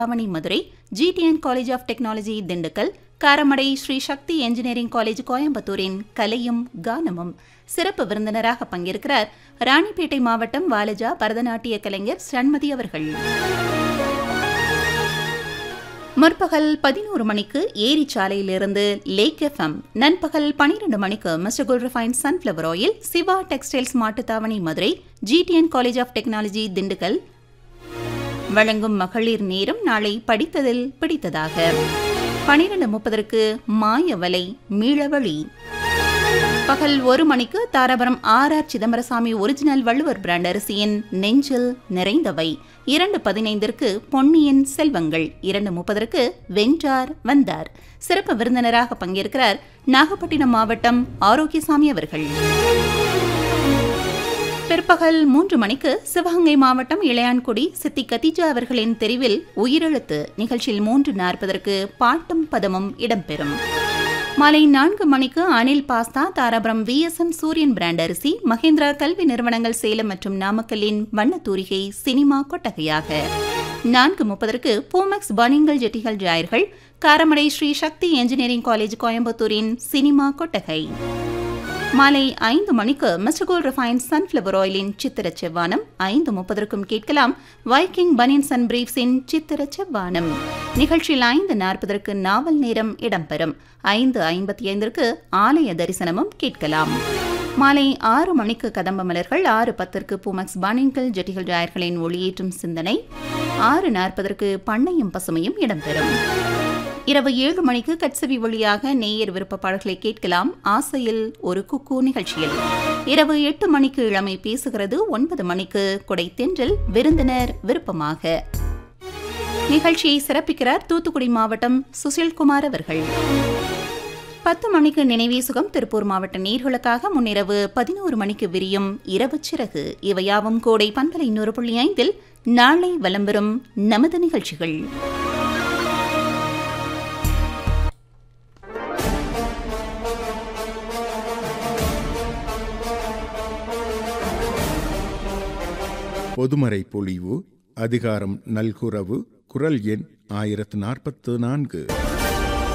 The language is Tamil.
Mattuthavani Madurai GTN college of technology Dindigul Karamadai Sri Sakthi engineering college கோயம்புத்தூரின் கலையும் கானமும் சிறப்பு விருந்தினராக பங்கேற்கிறார் ராணிப்பேட்டை மாவட்டம் வாலஜா பரதநாட்டிய கலைஞர் சண்மதி அவர்கள் முற்பகல் பதினோரு மணிக்கு ஏரி சாலையிலிருந்து லேக் எஃப்எம் நண்பகல் பனிரெண்டு மணிக்கு mister Gold refine sunflower oil Siva textiles Mattuthavani Madurai GTN college of technology Dindigul வழங்கும் மகளிர் நேரம் நாளை படித்ததில் பிடித்ததாக பனிரெண்டு முப்பதற்கு மாயவலை மீளவழி பகல் ஒரு மணிக்கு Dharapuram R R Chidambaraswamy original Valluvar brand அரிசியின் நெஞ்சில் நிறைந்தவை இரண்டு பதினைந்திற்கு பொன்னியின் செல்வங்கள் இரண்டு முப்பதற்கு வென்றார் வந்தார் சிறப்பு விருந்தினராக பங்கேற்கிறார் நாகப்பட்டினம் மாவட்டம் ஆரோக்கியசாமி அவர்கள் பிற்பகல் மூன்று மணிக்கு சிவகங்கை மாவட்டம் இளையான்குடி சித்தி கத்திஜா அவர்களின் தெரிவில் உயிரெழுத்து நிகழ்ச்சியில் மூன்று நாற்பதற்கு பாட்டும் பதமும் இடம்பெறும் மாலை நான்கு மணிக்கு Anil pasta Dharapuram VSN Suriyan brand அரிசி மகேந்திரா கல்வி நிறுவனங்கள் சேலம் மற்றும் நாமக்கல்லின் வண்ணத்தூரிகை சினிமா கொட்டகையாக நான்கு முப்பதற்கு பூமெக்ஸ் பனிங்கல் ஜெட்டிகள் ஜாயர்கள் காரமடை ஸ்ரீ சக்தி என்ஜினியரிங் காலேஜ் கோயம்புத்தூரின் சினிமா கொட்டகை மாலை ஐந்து மணிக்கு மிஸ்டர் கோல் ரிஃபைன் சன்ஃப்ளவர் ஆயிலின் சித்திர செவ்வானம் ஐந்து முப்பதற்கும் கேட்கலாம் வைக்கிங் பனியன்ஸ் அண்ட் பிரீஃப்ஸின் சித்திர செவ்வானம் நிகழ்ச்சியில் ஐந்து நாற்பதற்கு நாவல் நேரம் இடம்பெறும் ஐந்து ஐம்பத்தி ஐந்திற்கு ஆலய தரிசனமும் கேட்கலாம் மாலை ஆறு மணிக்கு கதம்ப மலர்கள் ஆறு பத்திற்கு பூமக்ஸ் பானிங்கல் ஜெட்டிகள் ஜாயர்களின் ஒளியேற்றும் சிந்தனை ஆறு நாற்பதற்கு பண்ணையும் பசுமையும் இடம்பெறும் இரவு ஏழு மணிக்கு கட்சவி வழியாக நேயர் விருப்ப பாடல்களை கேட்கலாம் ஆசையில் ஒரு குக்கு நிகழ்ச்சியில் இரவு எட்டு மணிக்கு இளமை பேசுகிறது ஒன்பது மணிக்கு கொடை தென்றல் விருந்தினர் விருப்பமாக நிகழ்ச்சியை சிறப்பிக்கிறார் தூத்துக்குடி மாவட்டம் சுசில்குமார் அவர்கள் பத்து மணிக்கு நினைவே சுகம் திருப்பூர் மாவட்ட நீர்களுக்காக முன்னிரவு பதினோரு மணிக்கு விரியும் இரவு சிறகு இவையாவும் கோடை பண்பலை நூறு புள்ளி ஐந்தில் நாளை வலம் வரும் நமது நிகழ்ச்சிகள் பொதுமறை பொழிவு அதிகாரம் நல்குரவு குரல் எண் ஆயிரத்து நாற்பத்து நான்கு